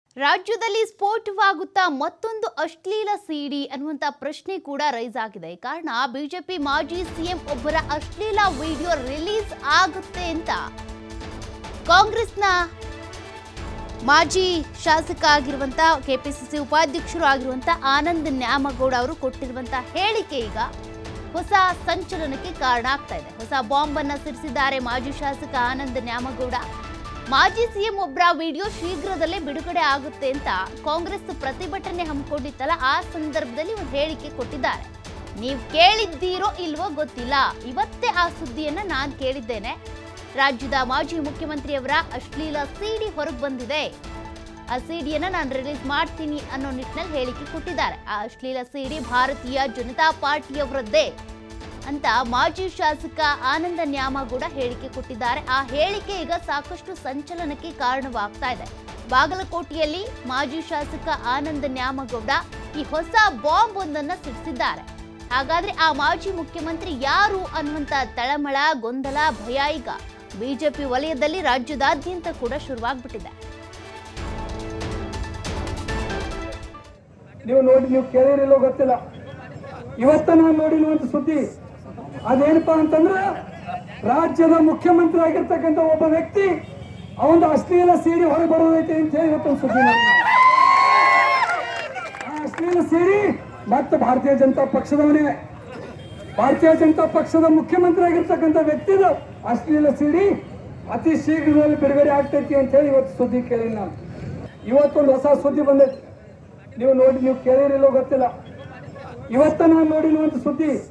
ರಾಜ್ಯದಲ್ಲಿ ಸ್ಫೋಟವಾಗುತ್ತಾ ಮತ್ತೊಂದು ಅಶ್ಲೀಲ ಸಿಡಿ ಅನ್ನುವಂತ ಪ್ರಶ್ನೆ ಕೂಡ ರೈಸ್ ಆಗಿದೆ ಕಾರಣ ಬಿಜೆಪಿ ಮಾಜಿ ಸಿಎಂ ಒಬ್ಬರ ಅಶ್ಲೀಲ ವಿಡಿಯೋ ರಿಲೀಸ್ ಆಗುತ್ತೆ ಅಂತ ಕಾಂಗ್ರೆಸ್ನ ಮಾಜಿ ಶಾಸಕ ಆಗಿರುವಂತ ಕೆಪಿಸಿಸಿ ಉಪಾಧ್ಯಕ್ಷರು ಆಗಿರುವಂತ ಆನಂದ್ ನ್ಯಾಮಗೌಡ ಅವರು ಕೊಟ್ಟಿರುವಂತ ಹೇಳಿಕೆ ಈಗ ಹೊಸ ಸಂಚಲನಕ್ಕೆ ಕಾರಣ ಆಗ್ತಾ ಇದೆ ಹೊಸ ಬಾಂಬ್ ಅನ್ನ ಸಿಡಿಸಿದ್ದಾರೆ ಮಾಜಿ ಶಾಸಕ ಆನಂದ್ ನ್ಯಾಮಗೌಡ ಮಾಜಿ ಸಿಎಂ ಒಬ್ಬರ ವಿಡಿಯೋ ಶೀಘ್ರದಲ್ಲೇ ಬಿಡುಗಡೆ ಆಗುತ್ತೆ ಅಂತ ಕಾಂಗ್ರೆಸ್ ಪ್ರತಿಭಟನೆ ಹಮ್ಮಿಕೊಂಡಿತ್ತಲ್ಲ ಆ ಸಂದರ್ಭದಲ್ಲಿ ಒಂದು ಹೇಳಿಕೆ ಕೊಟ್ಟಿದ್ದಾರೆ ನೀವು ಕೇಳಿದ್ದೀರೋ ಇಲ್ವೋ ಗೊತ್ತಿಲ್ಲ ಇವತ್ತೇ ಆ ಸುದ್ದಿಯನ್ನ ನಾನು ಕೇಳಿದ್ದೇನೆ ರಾಜ್ಯದ ಮಾಜಿ ಮುಖ್ಯಮಂತ್ರಿಯವರ ಅಶ್ಲೀಲ ಸಿಡಿ ಹೊರಗೆ ಬಂದಿದೆ ಆ ಸಿಡಿಯನ್ನ ನಾನು ರಿಲೀಸ್ ಮಾಡ್ತೀನಿ ಅನ್ನೋ ನಿಟ್ಟಿನಲ್ಲಿ ಹೇಳಿಕೆ ಕೊಟ್ಟಿದ್ದಾರೆ ಆ ಅಶ್ಲೀಲ ಸಿಡಿ ಭಾರತೀಯ ಜನತಾ ಪಾರ್ಟಿಯವರದ್ದೇ ಅಂತ ಮಾಜಿ ಶಾಸಕ ಆನಂದ ನ್ಯಾಮಗೌಡ ಹೇಳಿಕೆ ಕೊಟ್ಟಿದ್ದಾರೆ ಆ ಹೇಳಿಕೆ ಈಗ ಸಾಕಷ್ಟು ಸಂಚಲನಕ್ಕೆ ಕಾರಣವಾಗ್ತಾ ಇದೆ ಬಾಗಲಕೋಟೆಯಲ್ಲಿ ಮಾಜಿ ಶಾಸಕ ಆನಂದ ನ್ಯಾಮಗೌಡ ಈ ಹೊಸ ಬಾಂಬ್ ಒಂದನ್ನ ಸಿಡಿಸಿದ್ದಾರೆ ಹಾಗಾದ್ರೆ ಆ ಮಾಜಿ ಮುಖ್ಯಮಂತ್ರಿ ಯಾರು ಅನ್ನುವಂತ ತಳಮಳ ಗೊಂದಲ ಭಯ ಈಗ ಬಿಜೆಪಿ ವಲಯದಲ್ಲಿ ರಾಜ್ಯದಾದ್ಯಂತ ಕೂಡ ಶುರುವಾಗ್ಬಿಟ್ಟಿದೆ ನೀವು ನೋಡಿ ನೀವು ಕೇಳಿರಿಲ್ಲೋ ಗೊತ್ತಿಲ್ಲ ಇವತ್ತ ನಾನು ನೋಡಿರುವಂತ ಸುದ್ದಿ ಅದೇನಪ್ಪಾ ಅಂತಂದ್ರೆ ರಾಜ್ಯದ ಮುಖ್ಯಮಂತ್ರಿ ಆಗಿರ್ತಕ್ಕಂಥ ಒಬ್ಬ ವ್ಯಕ್ತಿ ಅವನ ಅಶ್ಲೀಲ ಸಿಡಿ ಹೊರಗೆ ಬರೋದೈತೆ ಅಂತ ಹೇಳಿ ಇವತ್ತೊಂದು ಸುದ್ದಿ ನೋಡಿದೆ. ಆ ಅಶ್ಲೀಲ ಸಿಡಿ ಮತ್ತೆ ಭಾರತೀಯ ಜನತಾ ಪಕ್ಷದವನೇ ಭಾರತೀಯ ಜನತಾ ಪಕ್ಷದ ಮುಖ್ಯಮಂತ್ರಿ ಆಗಿರ್ತಕ್ಕಂಥ ವ್ಯಕ್ತಿದ ಅಶ್ಲೀಲ ಸಿಡಿ ಅತಿ ಶೀಘ್ರದಲ್ಲಿ ಬಿಡುಗಡೆ ಆಗ್ತೈತಿ ಅಂತ ಹೇಳಿ ಇವತ್ತು ಸುದ್ದಿ ಕೇಳಿ ನಾನು ಇವತ್ತೊಂದು ಹೊಸ ಸುದ್ದಿ ಬಂದೈತಿ ನೀವು ನೋಡಿ ನೀವು ಕೇಳಿರಿಲ್ಲೋ ಗೊತ್ತಿಲ್ಲ ಇವತ್ತ ನಾನು ನೋಡಿರುವಂತ ಸುದ್ದಿ